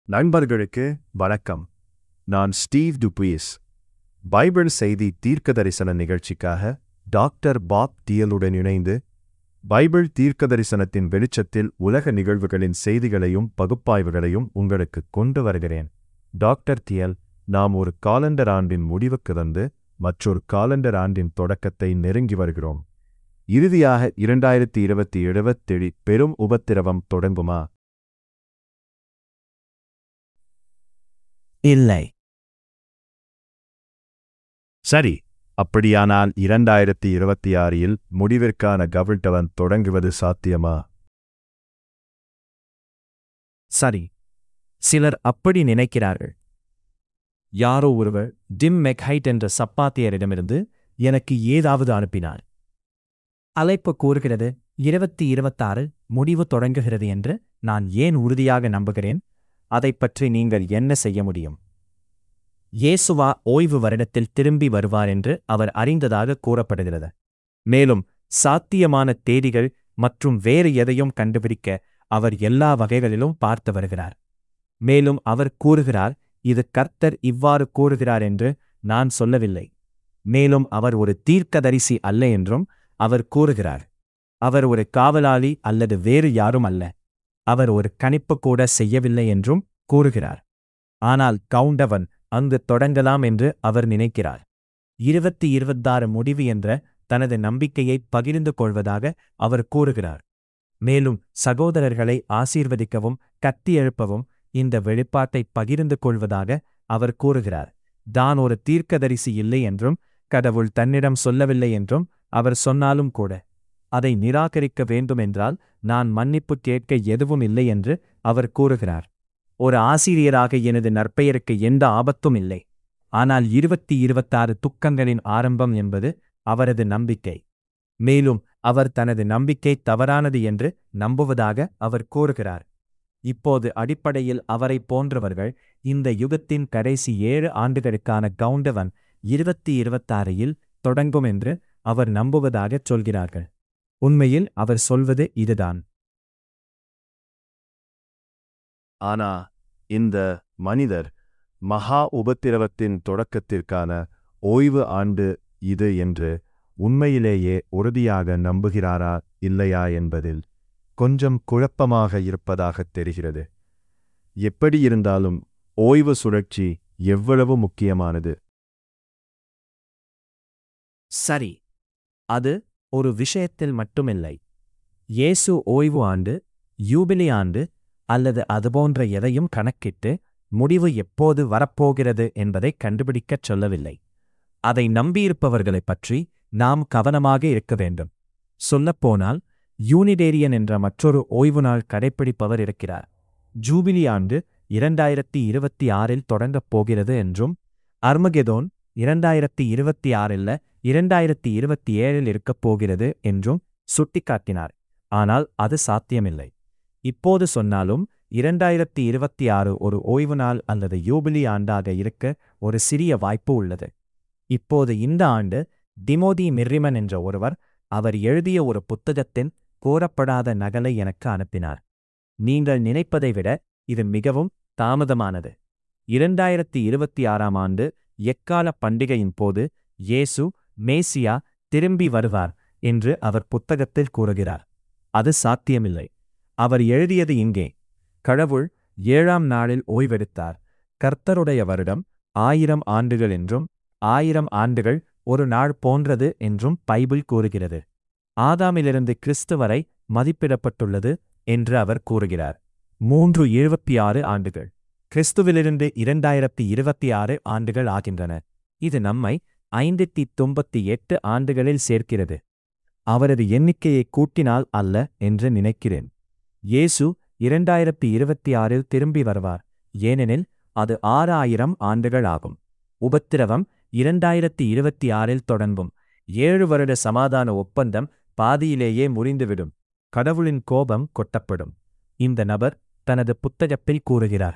நண்பர்களுக்கு வணக்கம் நான் ஸ்டீவ் டுபுயிஸ் பைபிள் செய்தி தீர்க்கதரிசன நிகழ்ச்சிக்காக டாக்டர் பாப் டியலுடன் இணைந்து பைபிள் தீர்க்கதரிசனத்தின் வெளிச்சத்தில் உலக நிகழ்வுகளின் செய்திகளையும் பகுப்பாய்வுகளையும் உங்களுக்கு கொண்டு வருகிறேன் டாக்டர் தியல் நாம் ஒரு காலண்டர் ஆண்டின் முடிவுக்கு வந்து மற்றொரு காலண்டர் ஆண்டின் தொடக்கத்தை நெருங்கி வருகிறோம் இறுதியாக இரண்டாயிரத்தி இருபத்தி எழுபத்தேழு பெரும் உபத்திரவம் தொடங்குமா இல்லை சரி அப்படியானால் இரண்டாயிரத்தி இருபத்தி ஆறில் முடிவிற்கான கவிழ்த்தவன் தொடங்குவது சாத்தியமா சரி சிலர் அப்படி நினைக்கிறார்கள் யாரோ ஒருவர் டிம் மெக்ஹைட் என்ற சப்பாத்தியரிடமிருந்து எனக்கு ஏதாவது அனுப்பினார் அழைப்பு கூறுகிறது இருபத்தி இருபத்தாறு முடிவு தொடங்குகிறது என்று நான் ஏன் உறுதியாக நம்புகிறேன் அதைப் பற்றி நீங்கள் என்ன செய்ய முடியும் இயேசுவா ஓய்வு வருடத்தில் திரும்பி வருவார் என்று அவர் அறிந்ததாக கூறப்படுகிறது மேலும் சாத்தியமான தேதிகள் மற்றும் வேறு எதையும் கண்டுபிடிக்க அவர் எல்லா வகைகளிலும் பார்த்து வருகிறார் மேலும் அவர் கூறுகிறார் இது கர்த்தர் இவ்வாறு கூறுகிறார் என்று நான் சொல்லவில்லை மேலும் அவர் ஒரு தீர்க்கதரிசி அல்ல என்றும் அவர் கூறுகிறார் அவர் ஒரு காவலாளி அல்லது வேறு யாரும் அல்ல அவர் ஒரு கணிப்பு கூட செய்யவில்லை என்றும் கூறுகிறார் ஆனால் கவுண்டவன் அங்கு தொடங்கலாம் என்று அவர் நினைக்கிறார் இருபத்தி இருபத்தாறு முடிவு என்ற தனது நம்பிக்கையை பகிர்ந்து கொள்வதாக அவர் கூறுகிறார் மேலும் சகோதரர்களை ஆசீர்வதிக்கவும் கத்தி எழுப்பவும் இந்த வெளிப்பாட்டை பகிர்ந்து கொள்வதாக அவர் கூறுகிறார் தான் ஒரு தீர்க்கதரிசி இல்லை என்றும் கடவுள் தன்னிடம் சொல்லவில்லை என்றும் அவர் சொன்னாலும் கூட அதை நிராகரிக்க வேண்டுமென்றால் நான் மன்னிப்பு கேட்க எதுவும் இல்லை என்று அவர் கூறுகிறார் ஒரு ஆசிரியராக எனது நற்பெயருக்கு எந்த ஆபத்தும் இல்லை ஆனால் இருபத்தி இருபத்தாறு துக்கங்களின் ஆரம்பம் என்பது அவரது நம்பிக்கை மேலும் அவர் தனது நம்பிக்கை தவறானது என்று நம்புவதாக அவர் கூறுகிறார் இப்போது அடிப்படையில் அவரை போன்றவர்கள் இந்த யுகத்தின் கடைசி ஏழு ஆண்டுகளுக்கான கவுண்டவன் இருபத்தி இருபத்தாறில் தொடங்கும் என்று அவர் நம்புவதாகச் சொல்கிறார்கள் உண்மையில் அவர் சொல்வது இதுதான் ஆனா இந்த மனிதர் மகா உபத்திரவத்தின் தொடக்கத்திற்கான ஓய்வு ஆண்டு இது என்று உண்மையிலேயே உறுதியாக நம்புகிறாரா இல்லையா என்பதில் கொஞ்சம் குழப்பமாக இருப்பதாகத் தெரிகிறது எப்படியிருந்தாலும் ஓய்வு சுழற்சி எவ்வளவு முக்கியமானது சரி அது ஒரு விஷயத்தில் மட்டுமில்லை இயேசு ஓய்வு ஆண்டு யூபிலி ஆண்டு அல்லது அதுபோன்ற எதையும் கணக்கிட்டு முடிவு எப்போது வரப்போகிறது என்பதை கண்டுபிடிக்கச் சொல்லவில்லை அதை நம்பியிருப்பவர்களைப் பற்றி நாம் கவனமாக இருக்க வேண்டும் சொல்லப்போனால் யூனிடேரியன் என்ற மற்றொரு ஓய்வு நாள் கடைப்பிடிப்பவர் இருக்கிறார் ஜூபிலி ஆண்டு இரண்டாயிரத்தி இருபத்தி ஆறில் தொடங்கப் போகிறது என்றும் அர்மகெதோன் இரண்டாயிரத்தி இருபத்தி ஆறில் இரண்டாயிரத்தி இருபத்தி ஏழில் இருக்கப் போகிறது என்றும் சுட்டிக்காட்டினார் ஆனால் அது சாத்தியமில்லை இப்போது சொன்னாலும் இரண்டாயிரத்தி இருபத்தி ஆறு ஒரு ஓய்வு நாள் அல்லது யூபிலி ஆண்டாக இருக்க ஒரு சிறிய வாய்ப்பு உள்ளது இப்போது இந்த ஆண்டு டிமோதி மிர்ரிமன் என்ற ஒருவர் அவர் எழுதிய ஒரு புத்தகத்தின் கோரப்படாத நகலை எனக்கு அனுப்பினார் நீங்கள் நினைப்பதை விட இது மிகவும் தாமதமானது இரண்டாயிரத்தி இருபத்தி ஆறாம் ஆண்டு எக்கால பண்டிகையின் போது இயேசு மேசியா திரும்பி வருவார் என்று அவர் புத்தகத்தில் கூறுகிறார் அது சாத்தியமில்லை அவர் எழுதியது இங்கே கடவுள் ஏழாம் நாளில் ஓய்வெடுத்தார் கர்த்தருடைய வருடம் ஆயிரம் ஆண்டுகள் என்றும் ஆயிரம் ஆண்டுகள் ஒரு நாள் போன்றது என்றும் பைபிள் கூறுகிறது ஆதாமிலிருந்து கிறிஸ்து வரை மதிப்பிடப்பட்டுள்ளது என்று அவர் கூறுகிறார் மூன்று எழுபத்தி ஆறு ஆண்டுகள் கிறிஸ்துவிலிருந்து இரண்டாயிரத்தி இருபத்தி ஆறு ஆண்டுகள் ஆகின்றன இது நம்மை ஐந்தத்தி தொம்பத்தி எட்டு ஆண்டுகளில் சேர்க்கிறது அவரது எண்ணிக்கையை கூட்டினால் அல்ல என்று நினைக்கிறேன் இயேசு இரண்டாயிரத்தி இருபத்தி ஆறில் திரும்பி வருவார் ஏனெனில் அது ஆறு ஆயிரம் ஆண்டுகள் ஆகும் உபத்திரவம் இரண்டாயிரத்தி இருபத்தி ஆறில் தொடங்கும் ஏழு வருட சமாதான ஒப்பந்தம் பாதியிலேயே முறிந்துவிடும் கடவுளின் கோபம் கொட்டப்படும் இந்த நபர் தனது புத்தகத்தில் கூறுகிறார்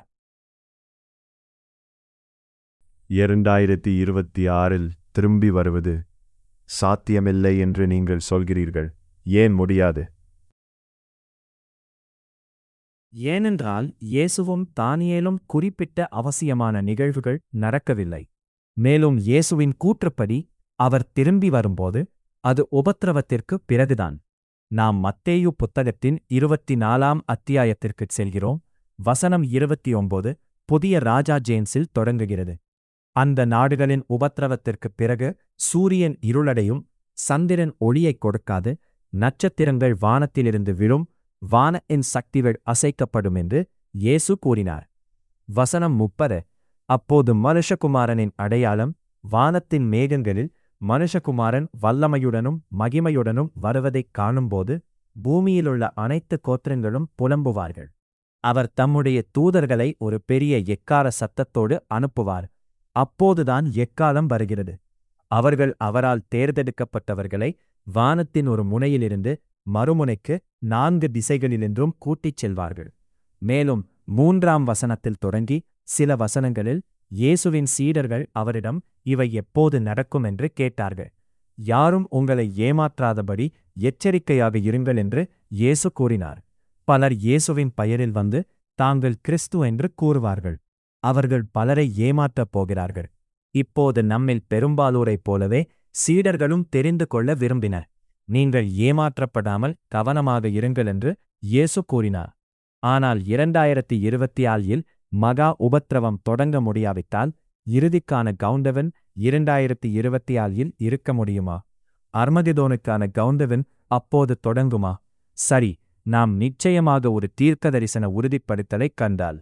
இரண்டாயிரத்தி இருபத்தி ஆறில் திரும்பி வருவது சாத்தியமில்லை என்று நீங்கள் சொல்கிறீர்கள் ஏன் முடியாது ஏனென்றால் இயேசுவும் தானியேலும் குறிப்பிட்ட அவசியமான நிகழ்வுகள் நடக்கவில்லை மேலும் இயேசுவின் கூற்றுப்படி அவர் திரும்பி வரும்போது அது உபத்திரவத்திற்கு பிறகுதான் நாம் மத்தேயு புத்தகத்தின் இருபத்தி நாலாம் அத்தியாயத்திற்குச் செல்கிறோம் வசனம் இருபத்தி ஒன்பது புதிய ராஜா ஜேம்ஸில் தொடங்குகிறது அந்த நாடுகளின் உபத்திரவத்திற்குப் பிறகு சூரியன் இருளடையும் சந்திரன் ஒளியைக் கொடுக்காது நட்சத்திரங்கள் வானத்திலிருந்து விழும் வானத்தின் சக்திகள் அசைக்கப்படும் என்று இயேசு கூறினார் வசனம் முப்பது அப்போது மனுஷகுமாரனின் அடையாளம் வானத்தின் மேகங்களில் மனுஷகுமாரன் வல்லமையுடனும் மகிமையுடனும் வருவதைக் காணும்போது பூமியிலுள்ள அனைத்து கோத்திரங்களும் புலம்புவார்கள் அவர் தம்முடைய தூதர்களை ஒரு பெரிய எக்கார சத்தத்தோடு அனுப்புவார் அப்போதுதான் எக்காலம் வருகிறது அவர்கள் அவரால் தேர்ந்தெடுக்கப்பட்டவர்களை வானத்தின் ஒரு முனையிலிருந்து மறுமுனைக்கு நான்கு திசைகளினின்றும் கூட்டிச் செல்வார்கள் மேலும் மூன்றாம் வசனத்தில் தொடங்கி சில வசனங்களில் இயேசுவின் சீடர்கள் அவரிடம் இவை எப்போது நடக்கும் என்று கேட்டார்கள் யாரும் உங்களை ஏமாற்றாதபடி எச்சரிக்கையாக இருங்கள் என்று இயேசு கூறினார் பலர் இயேசுவின் பெயரில் வந்து தாங்கள் கிறிஸ்து என்று கூறுவார்கள் அவர்கள் பலரை ஏமாற்றப் போகிறார்கள் இப்போது நம்மில் பெரும்பாலோரைப் போலவே சீடர்களும் தெரிந்து கொள்ள விரும்பினர் நீங்கள் ஏமாற்றப்படாமல் கவனமாக இருங்கள் என்று இயேசு கூறினார் ஆனால் இரண்டாயிரத்தி இருபத்தி ஆறில் மகா உபத்திரவம் தொடங்க முடியாவிட்டால் இறுதிக்கான கவுண்டவன் இரண்டாயிரத்தி இருபத்தி ஆறில் இருக்க முடியுமா அர்மகிதோனுக்கான கவுண்டவன் அப்போது தொடங்குமா சரி நாம் நிச்சயமாக ஒரு தீர்க்க தரிசன உறுதிப்படுத்தலைக் கண்டால்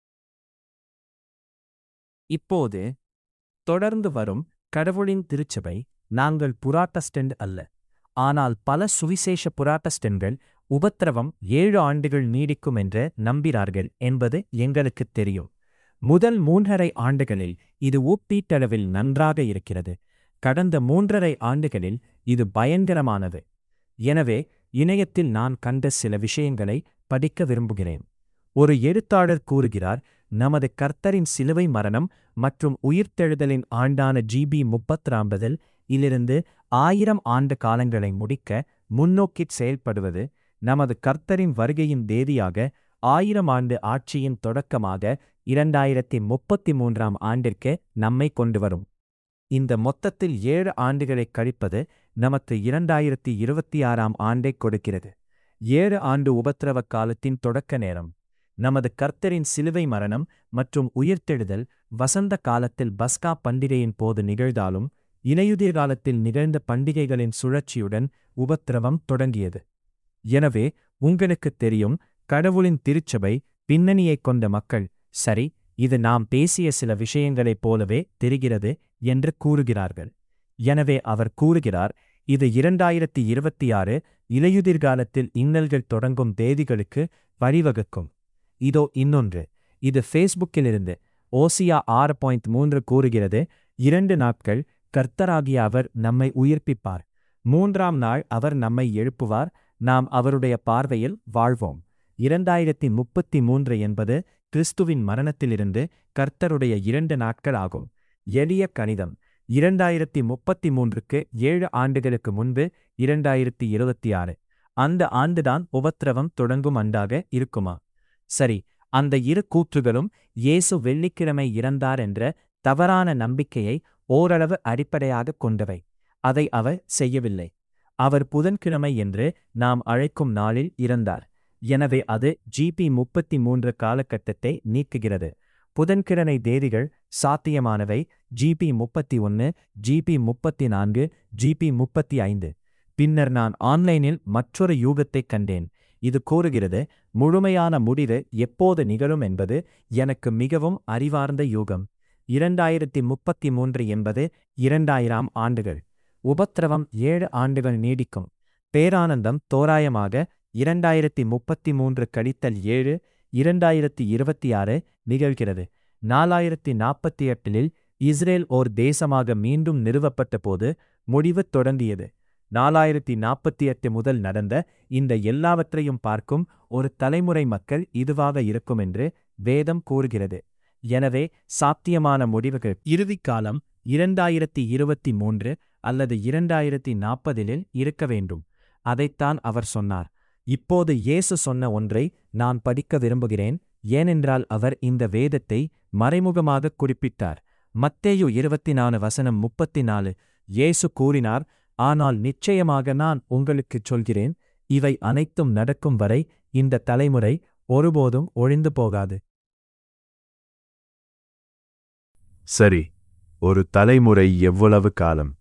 இப்போது தொடர்ந்து வரும் கடவுளின் திருச்சபை நாங்கள் புராட்டஸ்டண்ட் அல்ல ஆனால் பல சுவிசேஷ புராட்டஸ்டன்கள் உபத்திரவம் ஏழு ஆண்டுகள் நீடிக்கும் என்று நம்பினார்கள் என்பது எங்களுக்குத் தெரியும் முதல் மூன்றரை ஆண்டுகளில் இது ஒப்பீட்டளவில் நன்றாக இருக்கிறது கடந்த மூன்றரை ஆண்டுகளில் இது பயங்கரமானது எனவே இணையத்தில் நான் கண்ட சில விஷயங்களை படிக்க விரும்புகிறேன் ஒரு எழுத்தாளர் கூறுகிறார் நமது கர்த்தரின் சிலுவை மரணம் மற்றும் உயிர்த்தெழுதலின் ஆண்டான ஜிபி முப்பத்திராம்பதில் இலிருந்து ஆயிரம் ஆண்டு காலங்களை முடிக்க முன்னோக்கிச் செயல்படுவது நமது கர்த்தரின் வருகையின் தேதியாக ஆயிரம் ஆண்டு ஆட்சியின் தொடக்கமாக இரண்டாயிரத்தி முப்பத்தி மூன்றாம் ஆண்டிற்கு நம்மை கொண்டு வரும் இந்த மொத்தத்தில் ஏழு ஆண்டுகளைக் கழிப்பது நமக்கு இரண்டாயிரத்தி இருபத்தி ஆறாம் ஆண்டைக் கொடுக்கிறது ஏழு ஆண்டு உபத்திரவ காலத்தின் தொடக்க நேரம் நமது கர்த்தரின் சிலுவை மரணம் மற்றும் உயிர்த்தெழுதல் வசந்த காலத்தில் பஸ்கா பண்டிகையின் போது நிகழ்ந்தாலும் இலையுதிர் காலத்தில் நிகழ்ந்த பண்டிகைகளின் சுழற்சியுடன் உபத்திரவம் தொடங்கியது எனவே உங்களுக்குத் தெரியும் கடவுளின் திருச்சபை பின்னணியைக் கொண்ட மக்கள் சரி இது நாம் பேசிய சில விஷயங்களைப் போலவே தெரிகிறது என்று கூறுகிறார்கள் எனவே அவர் கூறுகிறார் இது இரண்டாயிரத்தி இருபத்தி ஆறு இலையுதிர்காலத்தில் இன்னல்கள் தொடங்கும் தேதிகளுக்கு வழிவகுக்கும் இதோ இன்னொன்று இது ஃபேஸ்புக்கிலிருந்து ஓசியா ஆறு பாயிண்ட் மூன்று கூறுகிறது இரண்டு நாட்கள் கர்த்தராகிய அவர் நம்மை உயிர்ப்பிப்பார் மூன்றாம் நாள் அவர் நம்மை எழுப்புவார் நாம் அவருடைய பார்வையில் வாழ்வோம் இரண்டாயிரத்தி முப்பத்தி மூன்று என்பது கிறிஸ்துவின் மரணத்திலிருந்து கர்த்தருடைய இரண்டு நாட்கள் ஆகும் எளிய கணிதம் இரண்டாயிரத்தி முப்பத்தி மூன்றுக்கு ஏழு ஆண்டுகளுக்கு முன்பு இரண்டாயிரத்தி இருபத்தி ஆறு அந்த ஆண்டுதான் உபத்திரவம் தொடங்கும் ஆண்டாக இருக்குமா சரி அந்த இரு கூற்றுகளும் இயேசு வெள்ளிக்கிழமை இறந்தார் என்ற தவறான நம்பிக்கையை ஓரளவு அடிப்படையாகக் கொண்டவை அதை அவர் செய்யவில்லை அவர் புதன்கிழமை என்று நாம் அழைக்கும் நாளில் இறந்தார் எனவே அது ஜிபி முப்பத்தி மூன்று காலகட்டத்தை நீக்குகிறது புதன்கிழமை தேதிகள் சாத்தியமானவை ஜிபி முப்பத்தி ஒன்று ஜிபி முப்பத்தி நான்கு ஜிபி முப்பத்தி ஐந்து பின்னர் நான் ஆன்லைனில் மற்றொரு யூகத்தைக் கண்டேன் இது கூறுகிறது முழுமையான முடிவு எப்போது நிகழும் என்பது எனக்கு மிகவும் அறிவார்ந்த யூகம் இரண்டாயிரத்தி முப்பத்தி மூன்று என்பது இரண்டாயிரம் ஆண்டுகள் உபத்திரவம் ஏழு ஆண்டுகள் நீடிக்கும் பேரானந்தம் தோராயமாக இரண்டாயிரத்தி முப்பத்தி மூன்று கழித்தல் ஏழு இரண்டாயிரத்தி இருபத்தி ஆறு நிகழ்கிறது நாலாயிரத்தி நாற்பத்தி எட்டில் இஸ்ரேல் ஓர் தேசமாக மீண்டும் நிறுவப்பட்ட போது முடிவு தொடங்கியது நாலாயிரத்தி நாற்பத்தி எட்டு முதல் நடந்த இந்த எல்லாவற்றையும் பார்க்கும் ஒரு தலைமுறை மக்கள் இதுவாக இருக்கும் என்று வேதம் கூறுகிறது எனவே சாத்தியமான முடிவுகள் இறுதிக்காலம் இரண்டாயிரத்தி இருபத்தி மூன்று அல்லது இரண்டாயிரத்தி நாற்பதிலில் இருக்க வேண்டும் அதைத்தான் அவர் சொன்னார் இப்போது இயேசு சொன்ன ஒன்றை நான் படிக்க விரும்புகிறேன் ஏனென்றால் அவர் இந்த வேதத்தை மறைமுகமாக குறிப்பிட்டார் மத்தேயு இருபத்தி நாலு வசனம் முப்பத்தி நாலு இயேசு கூறினார் ஆனால் நிச்சயமாக நான் உங்களுக்குச் சொல்கிறேன் இவை அனைத்தும் நடக்கும் வரை இந்த தலைமுறை ஒருபோதும் ஒழிந்து போகாது சரி ஒரு தலைமுறை எவ்வளவு காலம்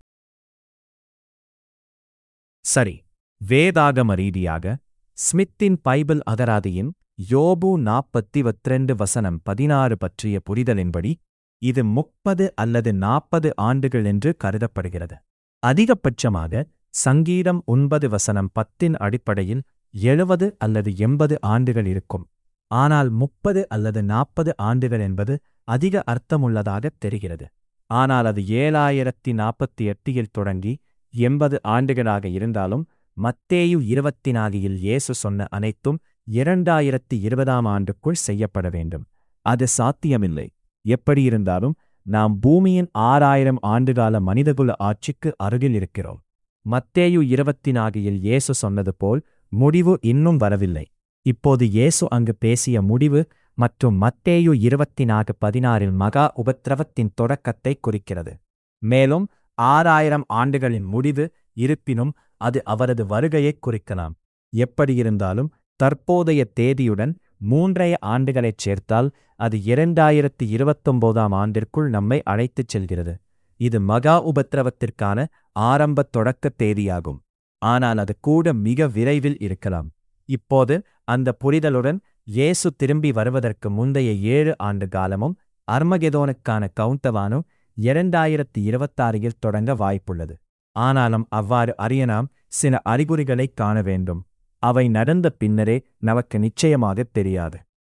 சரி வேதாகம ரீதியாக ஸ்மித்தின் பைபிள் அகராதியின் யோபு நாற்பத்தி வத்திரண்டு வசனம் பதினாறு பற்றிய புரிதலின்படி இது முப்பது அல்லது நாற்பது ஆண்டுகள் என்று கருதப்படுகிறது அதிகபட்சமாக சங்கீதம் ஒன்பது வசனம் பத்தின் அடிப்படையில் எழுபது அல்லது எண்பது ஆண்டுகள் இருக்கும் ஆனால் முப்பது அல்லது நாற்பது ஆண்டுகள் என்பது அதிக அர்த்தமுள்ளதாகத் தெரிகிறது ஆனால் அது ஏழாயிரத்தி நாற்பத்தி எட்டில் தொடங்கி எண்பது ஆண்டுகளாக இருந்தாலும் மத்தேயு இருபத்தி நாலில் இயேசு சொன்ன அனைத்தும் இரண்டாயிரத்தி இருபதாம் ஆண்டுக்குள் செய்யப்பட வேண்டும் அது சாத்தியமில்லை எப்படியிருந்தாலும் நாம் பூமியின் ஆறாயிரம் ஆண்டுகால மனிதகுல ஆட்சிக்கு அருகில் இருக்கிறோம் மத்தேயு இருபத்தி நாலில் இயேசு சொன்னது போல் முடிவு இன்னும் வரவில்லை இப்போது இயேசு அங்கு பேசிய முடிவு மற்றும் மத்தேயு இருபத்தி நான்கு பதினாறில் மகா உபத்திரவத்தின் தொடக்கத்தை குறிக்கிறது மேலும் ஆறாயிரம் ஆண்டுகளின் முடிவு இருப்பினும் அது அவரது வருகையைக் குறிக்கலாம் எப்படியிருந்தாலும் தற்போதைய தேதியுடன் மூன்றைய ஆண்டுகளைச் சேர்த்தால் அது இரண்டாயிரத்தி இருபத்தொம்போதாம் ஆண்டிற்குள் நம்மை அழைத்துச் செல்கிறது இது மகா உபத்திரவத்திற்கான ஆரம்பத் தொடக்கத் தேதியாகும் ஆனால் அது கூட மிக விரைவில் இருக்கலாம் இப்போது அந்த புரிதலுடன் இயேசு திரும்பி வருவதற்கு முந்தைய ஏழு ஆண்டு காலமும் அர்மகெதோனுக்கான கவுண்டவானும் இரண்டாயிரத்தி இருபத்தாறில் தொடங்க வாய்ப்புள்ளது ஆனாலும் அவ்வாறு அறிய நாம் சில அறிகுறிகளைக் காண வேண்டும் அவை நடந்த பின்னரே நமக்கு நிச்சயமாகத் தெரியாது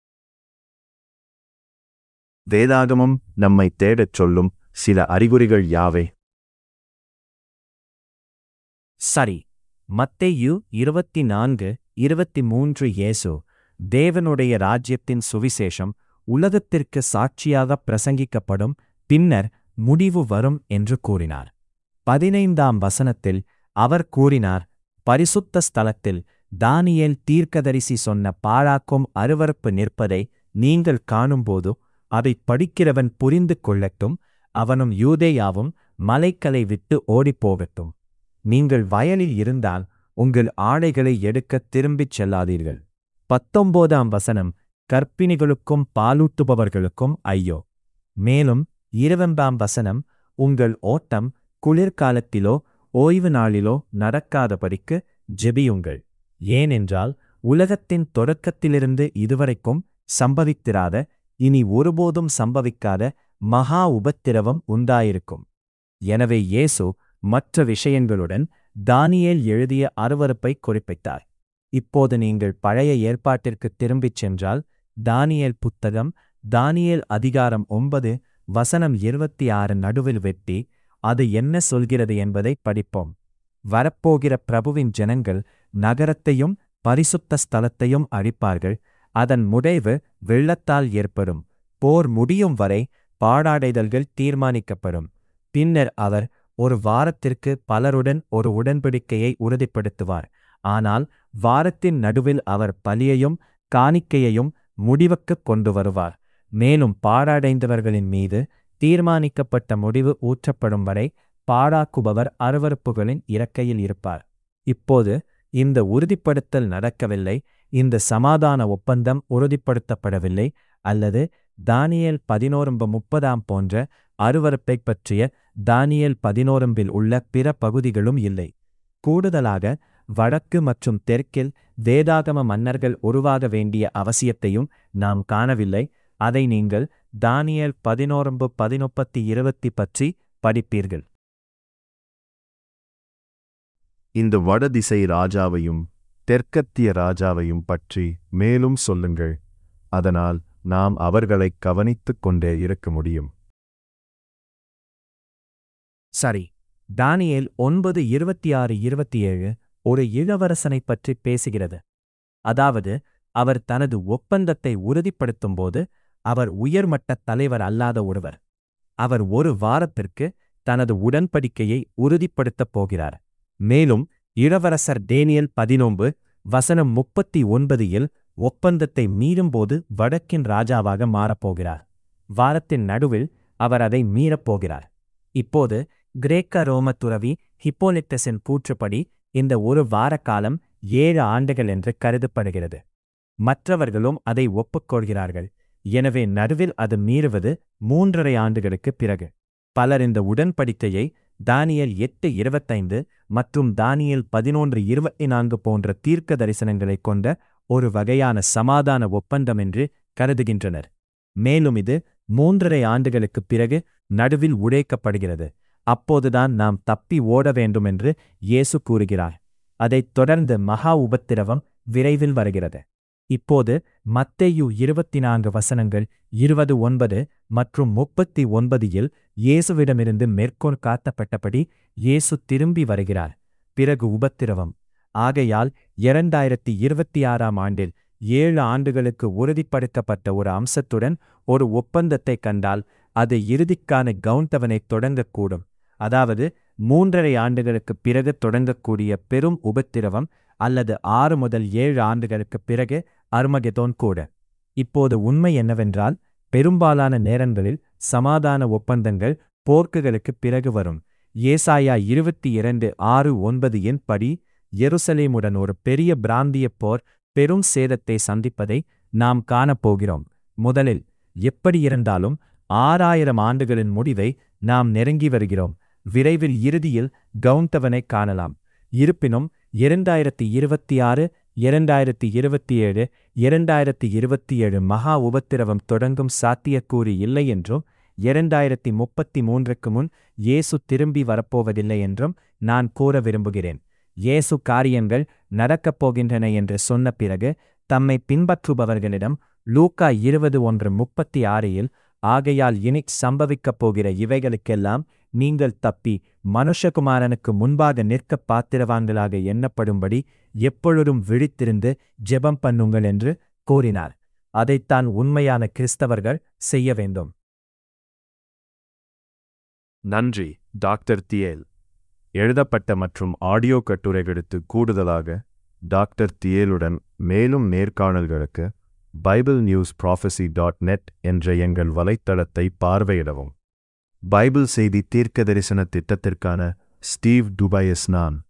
வேதாகமம் நம்மை தேடச் சொல்லும் சில அறிகுறிகள் யாவை சரி மத்தேயு இருபத்தி நான்கு இருபத்தி மூன்று இயேசு தேவனுடைய ராஜ்யத்தின் சுவிசேஷம் உலகத்திற்கு சாட்சியாக பிரசங்கிக்கப்படும் பின்னர் முடிவு வரும் என்று கூறினார் பதினைந்தாம் வசனத்தில் அவர் கூறினார் பரிசுத்த ஸ்தலத்தில் தானியேல் தீர்க்கதரிசி சொன்ன பாழாக்கும் அருவருப்பு நிற்பதை நீங்கள் காணும்போது அதை படிக்கிறவன் புரிந்து கொள்ளட்டும் அவனும் யூதேயாவும் மலைக்கலை விட்டு ஓடிப்போகட்டும் நீங்கள் வயலில் இருந்தால் உங்கள் ஆடைகளை எடுக்கத் திரும்பிச் செல்லாதீர்கள் பத்தொம்போதாம் வசனம் கற்பிணிகளுக்கும் பாலூட்டுபவர்களுக்கும் ஐயோ மேலும் இருபதாம் வசனம் உங்கள் ஓட்டம் குளிர்காலத்திலோ ஓய்வு நாளிலோ நடக்காதபடிக்கு ஜெபியுங்கள் ஏனென்றால் உலகத்தின் தொடக்கத்திலிருந்து இதுவரைக்கும் சம்பவித்திராத இனி ஒருபோதும் சம்பவிக்காத மகா உபத்திரவம் உண்டாயிருக்கும் எனவே இயேசு மற்ற விஷயங்களுடன் தானியேல் எழுதிய அருவருப்பை குறிப்பிட்டார் இப்போது நீங்கள் பழைய ஏற்பாட்டிற்கு திரும்பிச் சென்றால் தானியேல் புத்தகம் தானியேல் அதிகாரம் ஒன்பது வசனம் இருபத்தி ஆறு நடுவில் வெட்டி அது என்ன சொல்கிறது என்பதை படிப்போம் வரப்போகிற பிரபுவின் ஜனங்கள் நகரத்தையும் பரிசுத்த ஸ்தலத்தையும் அழிப்பார்கள் அதன் முடைவு வெள்ளத்தால் ஏற்படும் போர் முடியும் வரை பாடாடைதல்கள் தீர்மானிக்கப்படும் பின்னர் அவர் ஒரு வாரத்திற்கு பலருடன் ஒரு உடன்படிக்கையை உறுதிப்படுத்துவார் ஆனால் வாரத்தின் நடுவில் அவர் பலியையும் காணிக்கையையும் முடிவுக்குக் கொண்டு வருவார் மேலும் பாடாடைந்தவர்களின் மீது தீர்மானிக்கப்பட்ட முடிவு ஊற்றப்படும் வரை பாழாக்குபவர் அருவருப்புகளின் இறக்கையில் இருப்பார் இப்போது இந்த உறுதிப்படுத்தல் நடக்கவில்லை இந்த சமாதான ஒப்பந்தம் உறுதிப்படுத்தப்படவில்லை அல்லது தானியேல் பதினோரும்ப முப்பதாம் போன்ற அருவருப்பைப் பற்றிய தானியேல் பதினோரும்பில் உள்ள பிற பகுதிகளும் இல்லை கூடுதலாக வடக்கு மற்றும் தெற்கில் வேதாகம மன்னர்கள் உருவாக வேண்டிய அவசியத்தையும் நாம் காணவில்லை அதை நீங்கள் தானியேல் பதினோரம்பு பதினொப்பத்தி இருபத்தி பற்றி படிப்பீர்கள் இந்த வடதிசை ராஜாவையும் தெற்கத்திய ராஜாவையும் பற்றி மேலும் சொல்லுங்கள் அதனால் நாம் அவர்களைக் கவனித்துக் கொண்டே இருக்க முடியும் சரி தானியேல் ஒன்பது இருபத்தி ஆறு இருபத்தி ஏழு ஒரு இளவரசனைப் பற்றி பேசுகிறது அதாவது அவர் தனது ஒப்பந்தத்தை உறுதிப்படுத்தும்போது அவர் உயர்மட்ட தலைவர் அல்லாத ஒருவர் அவர் ஒரு வாரத்திற்கு தனது உடன்படிக்கையை உறுதிப்படுத்தப் போகிறார் மேலும் இளவரசர் டேனியல் பதினொன்பு வசனம் முப்பத்தி ஒன்பதில் ஒப்பந்தத்தை மீறும்போது வடக்கின் ராஜாவாக மாறப்போகிறார் வாரத்தின் நடுவில் அவர் அதை மீறப்போகிறார் இப்போது கிரேக்க ரோம துறவி ஹிப்போலிட்டஸின் கூற்றுப்படி இந்த ஒரு வார காலம் ஏழு ஆண்டுகள் என்று கருதப்படுகிறது மற்றவர்களும் அதை ஒப்புக்கொள்கிறார்கள் எனவே நடுவில் அது மீறுவது மூன்றரை ஆண்டுகளுக்குப் பிறகு பலர் இந்த உடன்படிக்கையை தானியல் எட்டு இருபத்தைந்து மற்றும் தானியல் பதினொன்று இருபத்தி நான்கு போன்ற தீர்க்க தரிசனங்களைக் கொண்ட ஒரு வகையான சமாதான ஒப்பந்தம் என்று கருதுகின்றனர் மேலும் இது மூன்றரை ஆண்டுகளுக்குப் பிறகு நடுவில் உடைக்கப்படுகிறது அப்போதுதான் நாம் தப்பி ஓட வேண்டும் என்று இயேசு கூறுகிறார் அதைத் தொடர்ந்து மகா உபத்திரவம் விரைவில் வருகிறது இப்போது மத்தேயு இருபத்தி நான்கு வசனங்கள் இருபது ஒன்பது மற்றும் முப்பத்தி ஒன்பதில் இயேசுவிடமிருந்து மேற்கோள் காட்டப்பட்டபடி இயேசு திரும்பி வருகிறார் பிறகு உபத்திரவம் ஆகையால் இரண்டாயிரத்தி இருபத்தி ஆறாம் ஆண்டில் ஏழு ஆண்டுகளுக்கு உறுதிப்படுத்தப்பட்ட ஒரு அம்சத்துடன் ஒரு ஒப்பந்தத்தைக் கண்டால் அது இறுதிக்கான கவுண்டவனைத் தொடங்கக்கூடும் அதாவது மூன்றரை ஆண்டுகளுக்குப் பிறகு தொடங்கக்கூடிய பெரும் உபத்திரவம் அல்லது ஆறு முதல் ஏழு ஆண்டுகளுக்குப் பிறகு அர்மகெதோன் கூட இப்போது உண்மை என்னவென்றால் பெரும்பாலான நேரங்களில் சமாதான ஒப்பந்தங்கள் போர்க்குகளுக்குப் பிறகு வரும் ஏசாயா இருபத்தி இரண்டு ஆறு ஒன்பது என் படி எருசலேமுடன் ஒரு பெரிய பிராந்திய போர் பெரும் சேதத்தை சந்திப்பதை நாம் காணப்போகிறோம் முதலில் எப்படியிருந்தாலும் ஆறாயிரம் ஆண்டுகளின் முடிவை நாம் நெருங்கி வருகிறோம் விரைவில் இறுதியில் கவுண்டவனை காணலாம் இருப்பினும் இரண்டாயிரத்தி இருபத்தி ஆறு இரண்டாயிரத்தி இருபத்தி ஏழு இரண்டாயிரத்தி இருபத்தி ஏழு மகா உபத்திரவம் தொடங்கும் சாத்தியக்கூறு இல்லை என்றும் இரண்டாயிரத்தி முப்பத்தி மூன்றுக்கு முன் இயேசு திரும்பி வரப்போவதில்லை என்றும் நான் கூற விரும்புகிறேன் இயேசு காரியங்கள் நடக்கப் போகின்றன என்று சொன்ன பிறகு தம்மை பின்பற்றுபவர்களிடம் லூக்கா இருபது ஒன்று முப்பத்தி ஆறில் ஆகையால் இனி சம்பவிக்கப் போகிற இவைகளுக்கெல்லாம் நீங்கள் தப்பி மனுஷகுமாரனுக்கு முன்பாக நிற்கப் பாத்திரவான்களாக எண்ணப்படும்படி எப்பொழுதும் விழித்திருந்து ஜெபம் பண்ணுங்கள் என்று கூறினார் அதைத்தான் உண்மையான கிறிஸ்தவர்கள் செய்ய வேண்டும் நன்றி டாக்டர் தியேல் எழுதப்பட்ட மற்றும் ஆடியோ கட்டுரைகளுக்கு கூடுதலாக டாக்டர் தியேலுடன் மேலும் நேர்காணல்களுக்கு Bible news prophecy dot net என்ற எங்கள் வலைத்தளத்தை பார்வையிடவும் பைபிள் செய்தி தீர்க்க தரிசன திட்டத்திற்கான ஸ்டீவ் டுபையஸ் நான்